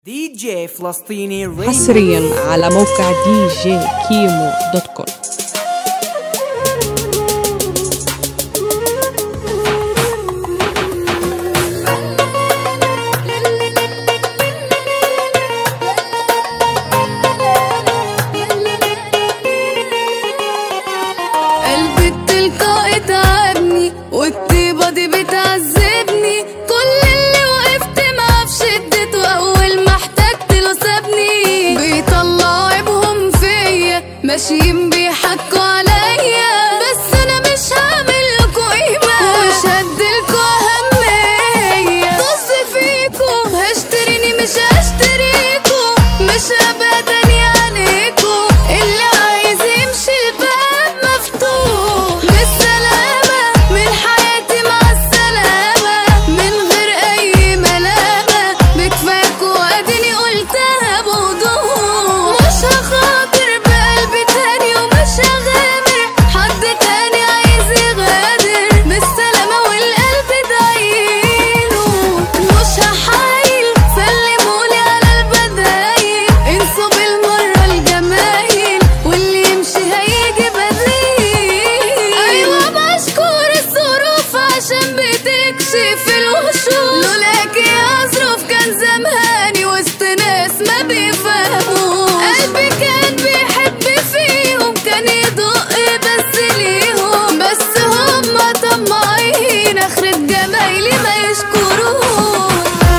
دي جي فلسطيني راديو حصريا على موقع دي جي كيمو دوت كوم قلبي التلقائي تعبني والطيبة دي بتعذبني كل اللي وقفت معاه في شدته أول ما احتجت له سابني بيطلعوا عيبهم فيا ماشيين بيحكوا عليا بس أنا مش هعمل لكوا قيمة ومش هديلكوا أهمية طز فيكوا هشتريني مش هشتريكوا مش أبدا يعنيكوا اللي عايز يمشي الباب مفتوح بالسلامة من حياتي مع السلامة من غير أي ملامة بكفاكوا وأديني قلتها بوضوح مش هخاطر بقلبي تاني ومش هغامر حد تاني عايز يغادر بالسلامة والقلب دايله مش هحايل سلمولي على البدايل انسوا بالمرة الجمايل واللي يمشي هيجي بديل ايوه بشكر الظروف عشان بتكشف الوشوش لولاكي يا ظروف كان زماني وسط ناس ما بيفهموش قلبي كان بيحب فيهم كان يدق بس ليهم بس هما طماعين اخرة جمايلي ما يشكروش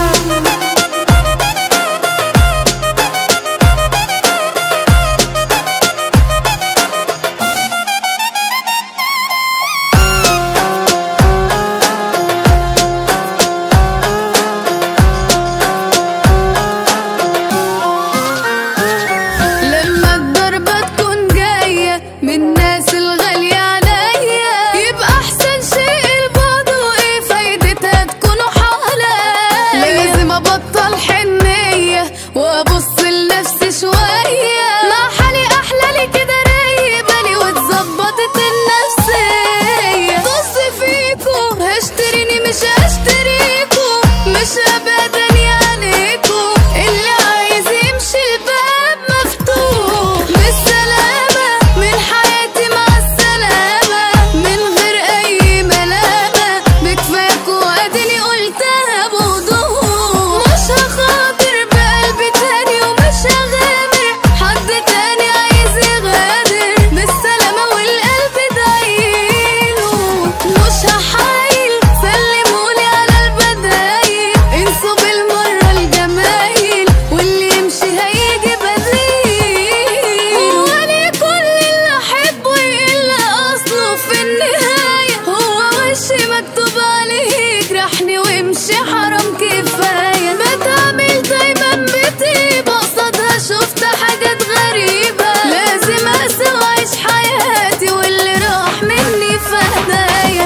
لما الضربة تكون جاية من ناس الغالية عليا يبقى أحسن شيء البعد وإيه فايدتها تكونوا حواليا لازم أبطل حنية وأبص لنفسي شوية مع حالي أحلى لي كده رايق بالي واتظبطت النفسية طز فيكوا هشتريني مش هشتريكوا مش أبدا يعنيكوا اللي عايز يمشي الباب مفتوح بالسلامة من حياتي مع السلامة من غير أي ملامة بكفاكوا وأديني قلتها بوضوح مش هخاطر بقلبي تاني ومش هغامر حد تاني عايز يغادر بالسلامة والقلب دايله مش هحايل سلمولي على البدايل انسوا بالمرة الجمايل واللي يمشي هيجي بديل هو أنا كل اللي أحبه يقل أصله في النهاية هو وشي مكتوب عليه يجرحني وامشي حرام كفاية بتعمل دايما بطيبة قصادها شفت حاجات غريبة لازم أقسى وأعيش حياتي واللي راح مني في هدايا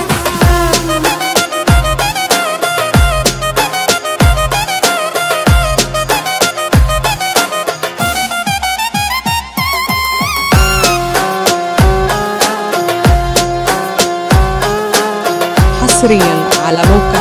حصريا على موقع